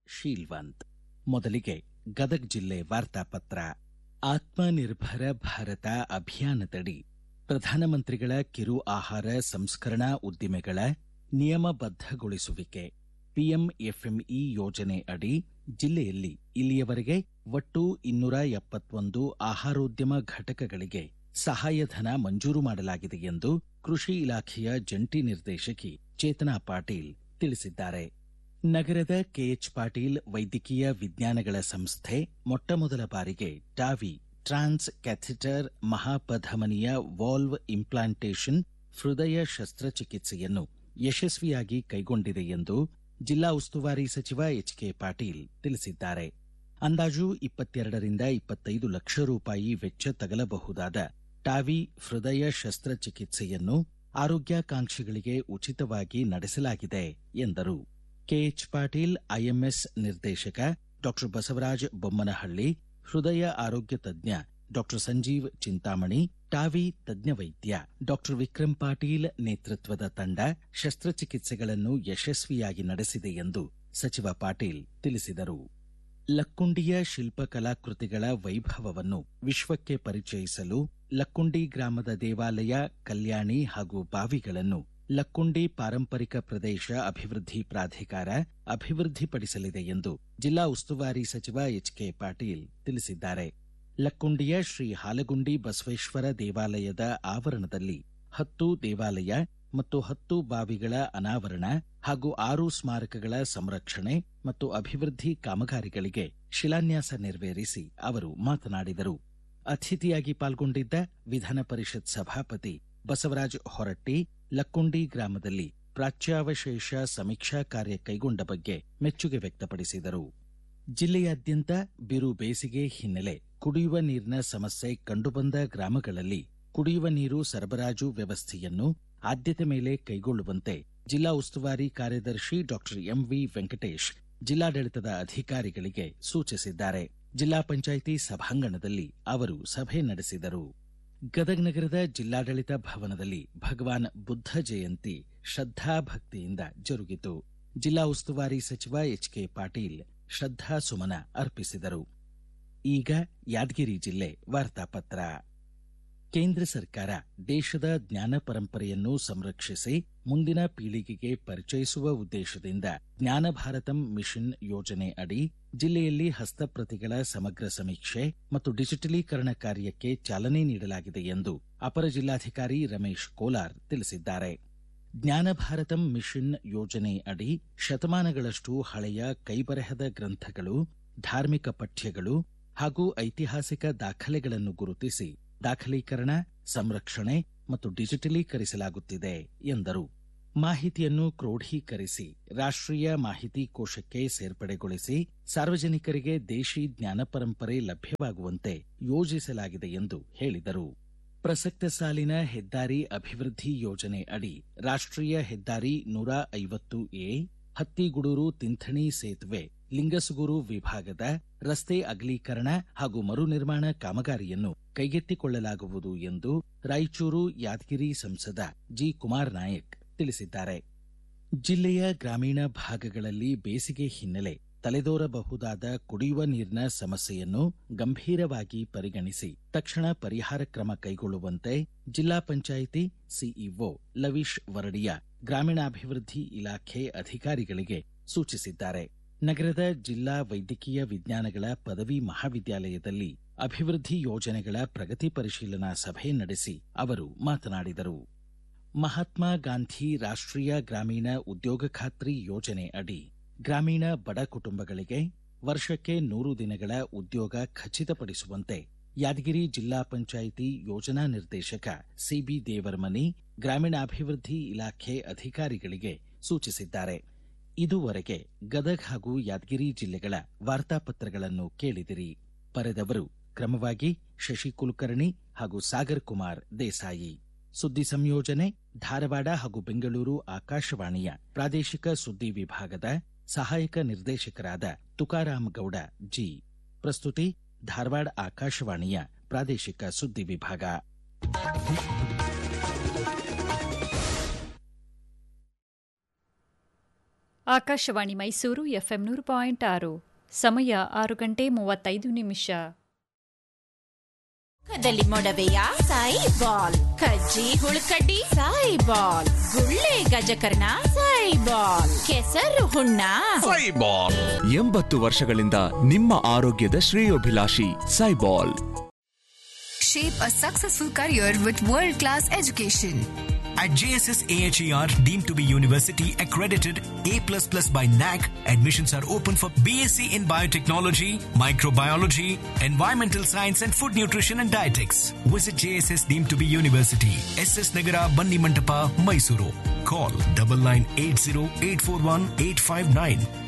ಶೀಲ್ವಂತ್ ಮೊದಲಿಗೆ ಗದಗ್ ಜಿಲ್ಲೆ ವಾರ್ತಾಪತ್ರ ಆತ್ಮನಿರ್ಭರ ಭಾರತ ಅಭಿಯಾನದಡಿ ಪ್ರಧಾನಮಂತ್ರಿಗಳ ಕಿರು ಆಹಾರ ಸಂಸ್ಕರಣಾ ಉದ್ದಿಮೆಗಳ ನಿಯಮಬದ್ಧಗೊಳಿಸುವಿಕೆ ಪಿಎಂಎಫ್ಎಂಇ ಯೋಜನೆ ಅಡಿ ಜಿಲ್ಲೆಯಲ್ಲಿ ಇಲ್ಲಿಯವರೆಗೆ ಒಟ್ಟು ಇನ್ನೂರ ಎಪ್ಪತ್ತೊಂದು ಆಹಾರೋದ್ಯಮ ಘಟಕಗಳಿಗೆ ಸಹಾಯಧನ ಮಂಜೂರು ಮಾಡಲಾಗಿದೆ ಎಂದು ಕೃಷಿ ಇಲಾಖೆಯ ಜಂಟಿ ನಿರ್ದೇಶಕಿ ಚೇತನಾ ಪಾಟೀಲ್ ತಿಳಿಸಿದ್ದಾರೆ ನಗರದ ಕೆಎಚ್ ಪಾಟೀಲ್ ವೈದ್ಯಕೀಯ ವಿಜ್ಞಾನಗಳ ಸಂಸ್ಥೆ ಮೊಟ್ಟಮೊದಲ ಬಾರಿಗೆ ಟಾವಿ ಟ್ರಾನ್ಸ್ ಕ್ಯಾಥಿಟರ್ ಮಹಾಪಧಮನಿಯ ವಾಲ್ವ್ ಇಂಪ್ಲಾಂಟೇಷನ್ ಹೃದಯ ಶಸ್ತ್ರಚಿಕಿತ್ಸೆಯನ್ನು ಯಶಸ್ವಿಯಾಗಿ ಕೈಗೊಂಡಿದೆ ಎಂದು ಜಿಲ್ಲಾ ಉಸ್ತುವಾರಿ ಸಚಿವ ಎಚ್ ಕೆ ಪಾಟೀಲ್ ತಿಳಿಸಿದ್ದಾರೆ ಅಂದಾಜು ಇಪ್ಪತ್ತೆರಡರಿಂದ ಇಪ್ಪತ್ತೈದು ಲಕ್ಷ ರೂಪಾಯಿ ವೆಚ್ಚ ತಗಲಬಹುದಾದ ಟಾವಿ ಹೃದಯ ಶಸ್ತ್ರಚಿಕಿತ್ಸೆಯನ್ನು ಆರೋಗ್ಯಾಕಾಂಕ್ಷಿಗಳಿಗೆ ಉಚಿತವಾಗಿ ನಡೆಸಲಾಗಿದೆ ಎಂದರು ಕೆಎಚ್ ಪಾಟೀಲ್ ಐಎಂಎಸ್ ನಿರ್ದೇಶಕ ಡಾ ಬಸವರಾಜ ಬೊಮ್ಮನಹಳ್ಳಿ ಹೃದಯ ಆರೋಗ್ಯ ತಜ್ಞ ಡಾ ಸಂಜೀವ್ ಚಿಂತಾಮಣಿ ಟಾವಿ ತಜ್ಞ ವೈದ್ಯ ಡಾ ವಿಕ್ರಮ್ ಪಾಟೀಲ್ ನೇತೃತ್ವದ ತಂಡ ಶಸ್ತ್ರಚಿಕಿತ್ಸೆಗಳನ್ನು ಯಶಸ್ವಿಯಾಗಿ ನಡೆಸಿದೆ ಎಂದು ಸಚಿವ ಪಾಟೀಲ್ ತಿಳಿಸಿದರು ಲಕ್ಕುಂಡಿಯ ಶಿಲ್ಪಕಲಾಕೃತಿಗಳ ವೈಭವವನ್ನು ವಿಶ್ವಕ್ಕೆ ಪರಿಚಯಿಸಲು ಲಕ್ಕುಂಡಿ ಗ್ರಾಮದ ದೇವಾಲಯ ಕಲ್ಯಾಣಿ ಹಾಗೂ ಬಾವಿಗಳನ್ನು ಲಕ್ಕುಂಡಿ ಪಾರಂಪರಿಕ ಪ್ರದೇಶ ಅಭಿವೃದ್ಧಿ ಪ್ರಾಧಿಕಾರ ಅಭಿವೃದ್ಧಿಪಡಿಸಲಿದೆ ಎಂದು ಜಿಲ್ಲಾ ಉಸ್ತುವಾರಿ ಸಚಿವ ಎಚ್ ಕೆ ಪಾಟೀಲ್ ತಿಳಿಸಿದ್ದಾರೆ ಲಕ್ಕುಂಡಿಯ ಶ್ರೀ ಹಾಲಗುಂಡಿ ಬಸವೇಶ್ವರ ದೇವಾಲಯದ ಆವರಣದಲ್ಲಿ ಹತ್ತು ದೇವಾಲಯ ಮತ್ತು ಹತ್ತು ಬಾವಿಗಳ ಅನಾವರಣ ಹಾಗೂ ಆರು ಸ್ಮಾರಕಗಳ ಸಂರಕ್ಷಣೆ ಮತ್ತು ಅಭಿವೃದ್ಧಿ ಕಾಮಗಾರಿಗಳಿಗೆ ಶಿಲಾನ್ಯಾಸ ನೆರವೇರಿಸಿ ಅವರು ಮಾತನಾಡಿದರು ಅತಿಥಿಯಾಗಿ ಪಾಲ್ಗೊಂಡಿದ್ದ ವಿಧಾನ ಪರಿಷತ್ ಸಭಾಪತಿ ಬಸವರಾಜ ಹೊರಟ್ಟಿ ಲಕ್ಕುಂಡಿ ಗ್ರಾಮದಲ್ಲಿ ಪ್ರಾಚ್ಯಾವಶೇಷ ಸಮೀಕ್ಷಾ ಕಾರ್ಯ ಕೈಗೊಂಡ ಬಗ್ಗೆ ಮೆಚ್ಚುಗೆ ವ್ಯಕ್ತಪಡಿಸಿದರು ಜಿಲ್ಲೆಯಾದ್ಯಂತ ಬಿರು ಬೇಸಿಗೆ ಹಿನ್ನೆಲೆ ಕುಡಿಯುವ ನೀರಿನ ಸಮಸ್ಯೆ ಕಂಡುಬಂದ ಗ್ರಾಮಗಳಲ್ಲಿ ಕುಡಿಯುವ ನೀರು ಸರಬರಾಜು ವ್ಯವಸ್ಥೆಯನ್ನು ಆದ್ಯತೆ ಮೇಲೆ ಕೈಗೊಳ್ಳುವಂತೆ ಜಿಲ್ಲಾ ಉಸ್ತುವಾರಿ ಕಾರ್ಯದರ್ಶಿ ಡಾ ಎಂವಿ ವೆಂಕಟೇಶ್ ಜಿಲ್ಲಾಡಳಿತದ ಅಧಿಕಾರಿಗಳಿಗೆ ಸೂಚಿಸಿದ್ದಾರೆ ಜಿಲ್ಲಾ ಪಂಚಾಯಿತಿ ಸಭಾಂಗಣದಲ್ಲಿ ಅವರು ಸಭೆ ನಡೆಸಿದರು ಗದಗ ನಗರದ ಜಿಲ್ಲಾಡಳಿತ ಭವನದಲ್ಲಿ ಭಗವಾನ್ ಬುದ್ಧ ಜಯಂತಿ ಶ್ರದ್ಧಾಭಕ್ತಿಯಿಂದ ಜರುಗಿತು ಜಿಲ್ಲಾ ಉಸ್ತುವಾರಿ ಸಚಿವ ಎಚ್ ಕೆ ಪಾಟೀಲ್ ಶ್ರದ್ಧಾ ಸುಮನ ಅರ್ಪಿಸಿದರು ಈಗ ಯಾದಗಿರಿ ಜಿಲ್ಲೆ ವಾರ್ತಾಪತ್ರ ಕೇಂದ್ರ ಸರ್ಕಾರ ದೇಶದ ಜ್ಞಾನ ಪರಂಪರೆಯನ್ನು ಸಂರಕ್ಷಿಸಿ ಮುಂದಿನ ಪೀಳಿಗೆಗೆ ಪರಿಚಯಿಸುವ ಉದ್ದೇಶದಿಂದ ಜ್ಞಾನ ಭಾರತಂ ಮಿಷನ್ ಯೋಜನೆ ಅಡಿ ಜಿಲ್ಲೆಯಲ್ಲಿ ಹಸ್ತಪ್ರತಿಗಳ ಸಮಗ್ರ ಸಮೀಕ್ಷೆ ಮತ್ತು ಡಿಜಿಟಲೀಕರಣ ಕಾರ್ಯಕ್ಕೆ ಚಾಲನೆ ನೀಡಲಾಗಿದೆ ಎಂದು ಅಪರ ಜಿಲ್ಲಾಧಿಕಾರಿ ರಮೇಶ್ ಕೋಲಾರ್ ತಿಳಿಸಿದ್ದಾರೆ ಜ್ಞಾನ ಭಾರತಂ ಮಿಷನ್ ಯೋಜನೆ ಅಡಿ ಶತಮಾನಗಳಷ್ಟು ಹಳೆಯ ಕೈಬರಹದ ಗ್ರಂಥಗಳು ಧಾರ್ಮಿಕ ಪಠ್ಯಗಳು ಹಾಗೂ ಐತಿಹಾಸಿಕ ದಾಖಲೆಗಳನ್ನು ಗುರುತಿಸಿ ದಾಖಲೀಕರಣ ಸಂರಕ್ಷಣೆ ಮತ್ತು ಡಿಜಿಟಲೀಕರಿಸಲಾಗುತ್ತಿದೆ ಎಂದರು ಮಾಹಿತಿಯನ್ನು ಕ್ರೋಢೀಕರಿಸಿ ರಾಷ್ಟ್ರೀಯ ಮಾಹಿತಿ ಕೋಶಕ್ಕೆ ಸೇರ್ಪಡೆಗೊಳಿಸಿ ಸಾರ್ವಜನಿಕರಿಗೆ ದೇಶಿ ಜ್ಞಾನ ಪರಂಪರೆ ಲಭ್ಯವಾಗುವಂತೆ ಯೋಜಿಸಲಾಗಿದೆ ಎಂದು ಹೇಳಿದರು ಪ್ರಸಕ್ತ ಸಾಲಿನ ಹೆದ್ದಾರಿ ಅಭಿವೃದ್ಧಿ ಯೋಜನೆ ಅಡಿ ರಾಷ್ಟ್ರೀಯ ಹೆದ್ದಾರಿ ನೂರ ಐವತ್ತು ಎ ಹತ್ತಿಗುಡೂರು ತಿಂಥಣಿ ಸೇತುವೆ ಲಿಂಗಸುಗೂರು ವಿಭಾಗದ ರಸ್ತೆ ಅಗಲೀಕರಣ ಹಾಗೂ ಮರು ನಿರ್ಮಾಣ ಕಾಮಗಾರಿಯನ್ನು ಕೈಗೆತ್ತಿಕೊಳ್ಳಲಾಗುವುದು ಎಂದು ರಾಯಚೂರು ಯಾದಗಿರಿ ಸಂಸದ ಜಿ ಕುಮಾರ್ ನಾಯಕ್ ತಿಳಿಸಿದ್ದಾರೆ ಜಿಲ್ಲೆಯ ಗ್ರಾಮೀಣ ಭಾಗಗಳಲ್ಲಿ ಬೇಸಿಗೆ ಹಿನ್ನೆಲೆ ತಲೆದೋರಬಹುದಾದ ಕುಡಿಯುವ ನೀರಿನ ಸಮಸ್ಯೆಯನ್ನು ಗಂಭೀರವಾಗಿ ಪರಿಗಣಿಸಿ ತಕ್ಷಣ ಪರಿಹಾರ ಕ್ರಮ ಕೈಗೊಳ್ಳುವಂತೆ ಜಿಲ್ಲಾ ಪಂಚಾಯಿತಿ ಸಿಇಒ ಲವೀಶ್ ವರಡಿಯ ಗ್ರಾಮೀಣಾಭಿವೃದ್ಧಿ ಇಲಾಖೆ ಅಧಿಕಾರಿಗಳಿಗೆ ಸೂಚಿಸಿದ್ದಾರೆ ನಗರದ ಜಿಲ್ಲಾ ವೈದ್ಯಕೀಯ ವಿಜ್ಞಾನಗಳ ಪದವಿ ಮಹಾವಿದ್ಯಾಲಯದಲ್ಲಿ ಅಭಿವೃದ್ಧಿ ಯೋಜನೆಗಳ ಪ್ರಗತಿ ಪರಿಶೀಲನಾ ಸಭೆ ನಡೆಸಿ ಅವರು ಮಾತನಾಡಿದರು ಮಹಾತ್ಮ ಗಾಂಧಿ ರಾಷ್ಟ್ರೀಯ ಗ್ರಾಮೀಣ ಉದ್ಯೋಗ ಖಾತ್ರಿ ಯೋಜನೆ ಅಡಿ ಗ್ರಾಮೀಣ ಬಡ ಕುಟುಂಬಗಳಿಗೆ ವರ್ಷಕ್ಕೆ ನೂರು ದಿನಗಳ ಉದ್ಯೋಗ ಖಚಿತಪಡಿಸುವಂತೆ ಯಾದಗಿರಿ ಜಿಲ್ಲಾ ಪಂಚಾಯಿತಿ ಯೋಜನಾ ನಿರ್ದೇಶಕ ಸಿಬಿ ದೇವರಮನಿ ಗ್ರಾಮೀಣಾಭಿವೃದ್ಧಿ ಇಲಾಖೆ ಅಧಿಕಾರಿಗಳಿಗೆ ಸೂಚಿಸಿದ್ದಾರೆ ಇದುವರೆಗೆ ಗದಗ್ ಹಾಗೂ ಯಾದಗಿರಿ ಜಿಲ್ಲೆಗಳ ವಾರ್ತಾಪತ್ರಗಳನ್ನು ಕೇಳಿದಿರಿ ಬರೆದವರು ಕ್ರಮವಾಗಿ ಶಶಿ ಕುಲಕರ್ಣಿ ಹಾಗೂ ಸಾಗರ್ ಕುಮಾರ್ ದೇಸಾಯಿ ಸುದ್ದಿ ಸಂಯೋಜನೆ ಧಾರವಾಡ ಹಾಗೂ ಬೆಂಗಳೂರು ಆಕಾಶವಾಣಿಯ ಪ್ರಾದೇಶಿಕ ಸುದ್ದಿ ವಿಭಾಗದ ಸಹಾಯಕ ನಿರ್ದೇಶಕರಾದ ತುಕಾರಾಮ್ ಗೌಡ ಜಿ ಪ್ರಸ್ತುತಿ ಧಾರವಾಡ ಆಕಾಶವಾಣಿಯ ಪ್ರಾದೇಶಿಕ ಸುದ್ದಿ ವಿಭಾಗ ಆಕಾಶವಾಣಿ ಮೈಸೂರು ಎಫ್ಎಂ ನೂರು ಪಾಯಿಂಟ್ ಆರು ಸಮಯ ಆರು ಗಂಟೆ ಮೂವತ್ತೈದು ನಿಮಿಷ ಮುಖದಲ್ಲಿ ಮೊಡವೆಯ ಸಾಯಿ ಬಾಲ್ ಕಜ್ಜಿ ಹುಳುಕಡ್ಡಿ ಸಾಯಿ ಬಾಲ್ ಗುಳ್ಳೆ ಗಜಕರ್ಣ ಸಾಯಿ ಬಾಲ್ ಕೆಸರು ಹುಣ್ಣ ಎಂಬತ್ತು ವರ್ಷಗಳಿಂದ ನಿಮ್ಮ ಆರೋಗ್ಯದ ಶ್ರೇಯೋಭಿಲಾಷಿ ಸೈಬಾಲ್ Shape a successful career with world class education. At JSS AHER, deemed to be university accredited A++ by NAC, admissions are open for BSc in biotechnology, microbiology, environmental science and food nutrition and dietetics. Visit JSS deemed to be university, SS Nagara, Banni Mantapa, Mysuru. Call 9980 841 859